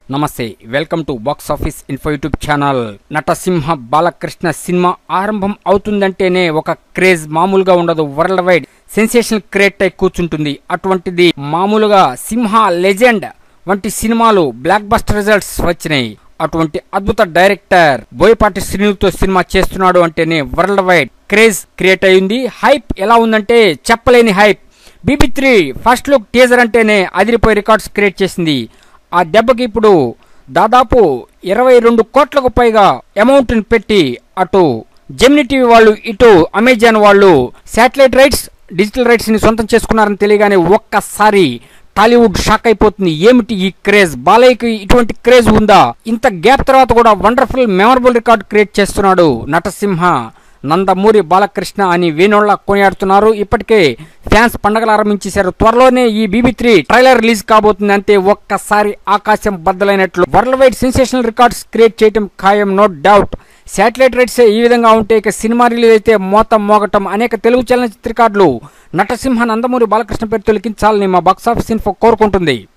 నమస్తే welcome to box office info YouTube channel Natasimha Balakrishna cinema ఆరంభం అవుతుందంటేనే ఒక క్రేజ్ మామూలుగా ఉండదు వరల్డ్ వైడ్ సెన్సేషనల్ క్రియేట్ అయి కూర్చుంటుంది అటువంటిది మామూలుగా సింహ లెజెండ్ వంటి సినిమాలు బ్లాక్ బస్టర్ రిజల్ట్స్ వచ్చినాయి అటువంటి అద్భుత డైరెక్టర్ బోయపాటి శ్రీనుతో సినిమా చేస్తున్నాడు అంటేనే వరల్డ్ వైడ్ క్రేజ్ క్రియేట్ అయింది హైప్ ఎలా ఉందంటే చెప్పలేని hype B B three first look teaser అంటేనే అదిరిపోయి రికార్డ్స్ క్రియేట్ చేసింది ఆ దెబ్బకి ఇప్పుడు దాదాపు ఇరవై రెండు కోట్లకు పైగా అమౌంట్ని పెట్టి అటు జెమిని టీవీ వాళ్ళు ఇటు అమెజాన్ వాళ్ళు శాటిలైట్ రైట్స్ డిజిటల్ రైట్స్ని సొంతం చేసుకున్నారని తెలియగానే ఒక్కసారి టాలీవుడ్ షాక్ అయిపోతుంది ఏమిటి ఈ క్రేజ్ బాలయ్యకి ఇటువంటి క్రేజ్ ఉందా ఇంత గ్యాప్ తర్వాత కూడా వండర్ఫుల్ మెమరబుల్ రికార్డ్ క్రియేట్ చేస్తున్నాడు నటసింహ నందమూరి బాలకృష్ణ అని వేణోళ్ళ కొనియాడుతున్నారు ఇప్పటికే ఫ్యాన్స్ పండగలు ఆరంభించేశారు త్వరలోనే ఈ బీబీ త్రీ ట్రైలర్ రిలీజ్ కాబోతుంది అంతే ఒక్కసారి ఆకాశం బద్దలైనట్లు world wide sensational records create చేయడం ఖాయం నో డౌట్ శాటిలైట్ రైట్స్ ఈ విధంగా ఉంటే ఇక సినిమా రిలీజ్ అయితే మోతం మోగటం అనేక తెలుగు చలనచిత్ర రికార్డులు నటసింహ నందమూరి బాలకృష్ణ పేరు తొలగించాలని మా బాక్సాఫీస్ ఇన్ఫో కోరుకుంటుంది